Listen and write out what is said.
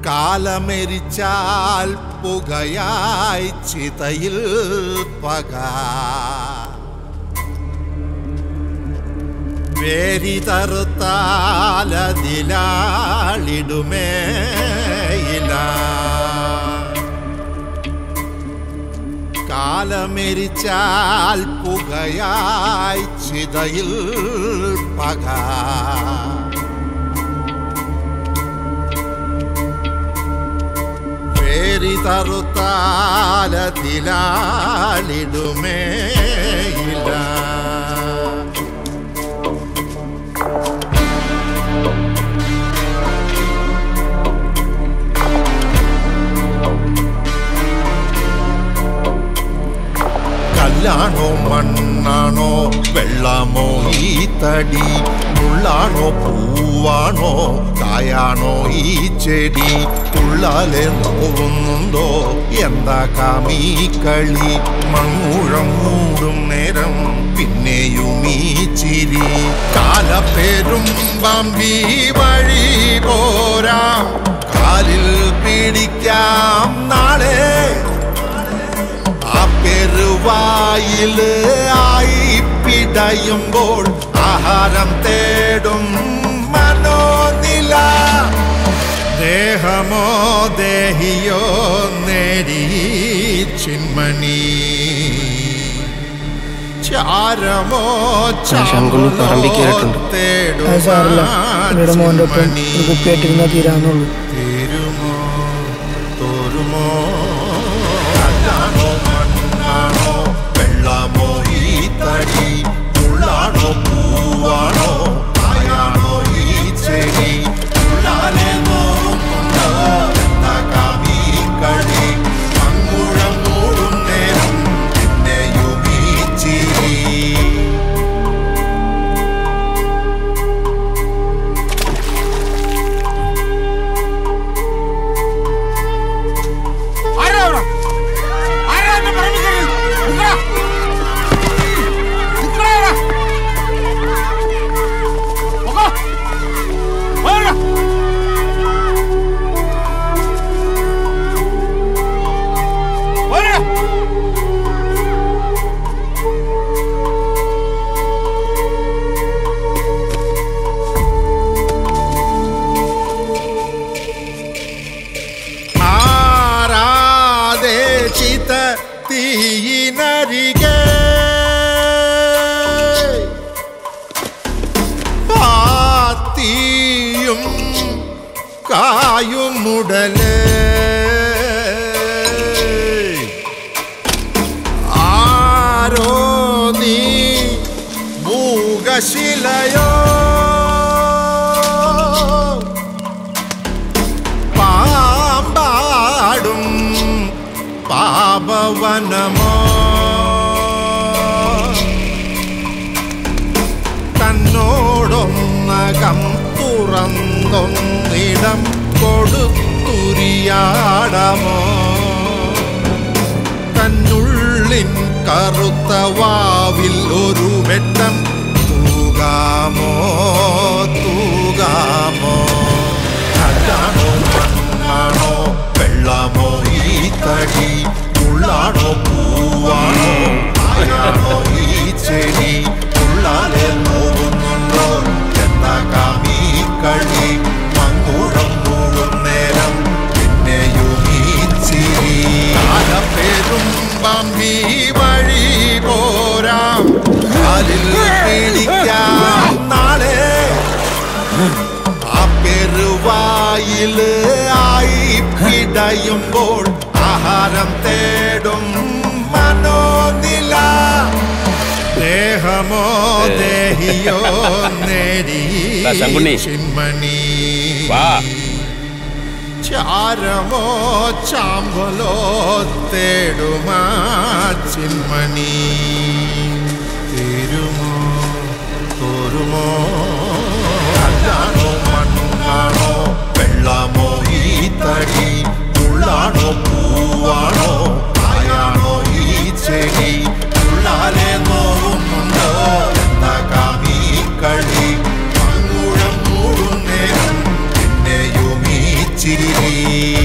കാലമെരിച്ചാൽ പുകയായി ചിതയിൽ പക വേരി തറുത്താലതിലാളിടുമേയില കാലമെരിച്ചാൽ പുകയായി ചിതയിൽ പക വേരി തറുത്താലതിലാളിടുമേയില കല്ലാണോ മണ്ണാണോ വെള്ളമോ ഈ തടി മുള്ളാണോ പൂവാണോ കായാണോ ഈ ചെടി തുള്ളാലെ നോവുന്നുണ്ടോ എന്താ കാമീ കളി മങ്ങൂഴം മൂടും നേരം പിന്നെയും ഈ ചിരി കാലപ്പേരും ബമ്പി വഴി പോരാ കാലിൽ പിടിക്കാം നാളെ ആ പെരുവായില് ആയി പിടയുമ്പോൾ ആഹാരം തേടും മനോനില ദേഹമോ ദേഹിയോ നേടി ചിന്മണി ചാരമോ ശങ്കുണ്ണി പറമ്പിൽ കയറിയിട്ടുണ്ട്. തേടും അത് സാറില്ല പുള്ളിയുടെ മോൻ്റെ ഒപ്പം ഒരു കുപ്പിയായിട്ടിരുന്നാൽ തീരാന്നുള്ളൂ തീരുമോ തോരുമോ കല്ലാണോ മണ്ണാണോ വെള്ളമോ ഈ തടി മുള്ളാണോ പൂവാണോ കായാണോ ഈ ചെടി ഉള്ളാലെ നോക്കുന്നുണ്ടോ എന്താ കാമീ കളി മങ്ങുഴം മൂടും നേരം പിന്നെയും ഈ ചിരി ആരാധേ ചിത തീയിനരികെ പാത്തിയും കായുമുടലേ ആരോ നീ മൂകശിലയോ പാമ്പാടും പാപവനമോ തന്നോടൊന്നകം തുറന്നൊന്നിടം കൊടുത്തുരിയാടമോ തന്നുള്ളിൻ കറുത്ത വാവിൽ ഒരു വെട്ടം തൂകാമോ തൂകാമോ കല്ലാണോ മണ്ണാണോ വെള്ളമോ ഈ തടി ഉള്ളാണോ പൂവാണോ ആയാണോ ഈ ചെടി ഉള്ളാലെ നോവുന്നുണ്ടോ എന്താ കാമീ കളി മങ്ങൂടം മൂടും നേരം പിന്നെയും ഈ ചിരി കാലപ്പേരും ബമ്പി വഴി പോരാം കാലിൽ പിടിക്കാം നാളെ ആ പെരുവായില് ആയി പിടയുമ്പോൾ ആഹാരം തേടും മനോനില ദേഹമോ ദേഹിയോ നേടി ദാ ശങ്കുണ്ണി. ചിന്മണി വാ. ചാരമോ ചാമ്പലോ തേടുമാ ചിന്മണി തീരുമോ തോരുമോ കല്ലാണോ മണ്ണാണോ വെള്ളമോ ഈ തടി ഉള്ളാണോ പൂവാണോ കായാണോ ഈ ചെടി ഉള്ളാലെ നോവുന്നുണ്ടോ എന്താ കാമീ കളി മങ്ങുഴം മൂടും നേരം പിന്നെയും ഈ ചിരി നീ